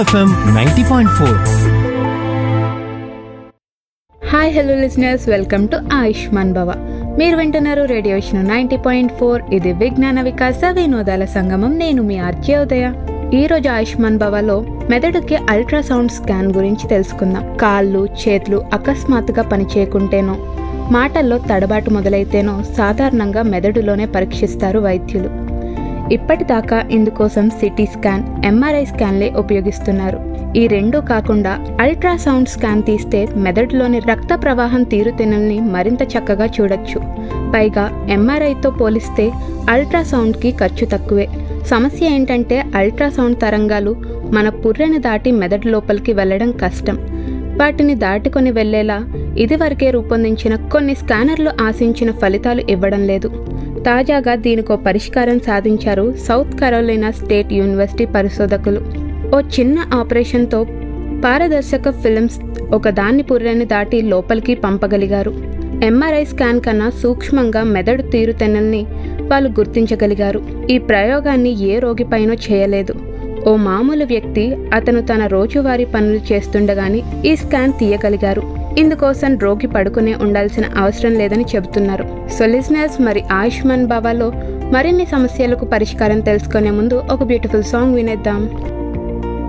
FM ninety point four hi hello listeners welcome to Ayushman Bhava మీరు వింటున్నారు radio Vishnu ninety point four ఇది విజ్ఞాన వికాస వినోదాల సంగమం నేను మీ అర్జయోదయ ఈ రోజు ఆయుష్మాన్ భవలో మెదడుకి అల్ట్రాసౌండ్ స్కాన్ గురించి తెలుసుకుందాం కాళ్ళు చేతులు అకస్మాత్తుగా పనిచేయకుంటేనో మాటల్లో తడబాటు మొదలైతేనో సాధారణంగా మెదడులోనే పరీక్షిస్తారు వైద్యులు ఇప్పటిదాకా ఇందుకోసం సిటీ స్కాన్ ఎంఆర్ఐ స్కాన్లే ఉపయోగిస్తున్నారు ఈ రెండూ కాకుండా అల్ట్రాసౌండ్ స్కాన్ తీస్తే మెదడులోని రక్త ప్రవాహం తీరుతెన్నుల్ని మరింత చక్కగా చూడొచ్చు పైగా ఎంఆర్ఐతో పోలిస్తే అల్ట్రాసౌండ్కి ఖర్చు తక్కువే సమస్య ఏంటంటే అల్ట్రాసౌండ్ తరంగాలు మన పుర్రెని దాటి మెదడు లోపలికి వెళ్ళడం కష్టం వాటిని దాటుకొని వెళ్లేలా ఇదివరకే రూపొందించిన కొన్ని స్కానర్లు ఆశించిన ఫలితాలు ఇవ్వడం లేదు తాజాగా దీనికో పరిష్కారం సాధించారు సౌత్ కరోలినా స్టేట్ యూనివర్సిటీ పరిశోధకులు ఓ చిన్న ఆపరేషన్తో పారదర్శక ఫిల్మ్స్ ఒక దాన్ని పుర్రెని దాటి లోపలికి పంపగలిగారు ఎంఆర్ఐ స్కాన్ కన్నా సూక్ష్మంగా మెదడు తీరుతెన్నుల్ని వాళ్ళు గుర్తించగలిగారు ఈ ప్రయోగాన్ని ఏ రోగిపైనో చేయలేదు ఓ మామూలు వ్యక్తి అతను తన రోజువారీ పనులు చేస్తుండగానే ఈ స్కాన్ తీయగలిగారు ఇందుకోసం రోగి పడుకునే ఉండాల్సిన అవసరం లేదని చెబుతున్నారు సో లిజనర్స్ మరి ఆయుష్మాన్ బాబాలో మరిన్ని సమస్యలకు పరిష్కారం తెలుసుకునే ముందు ఒక బ్యూటిఫుల్ సాంగ్ వినేద్దాం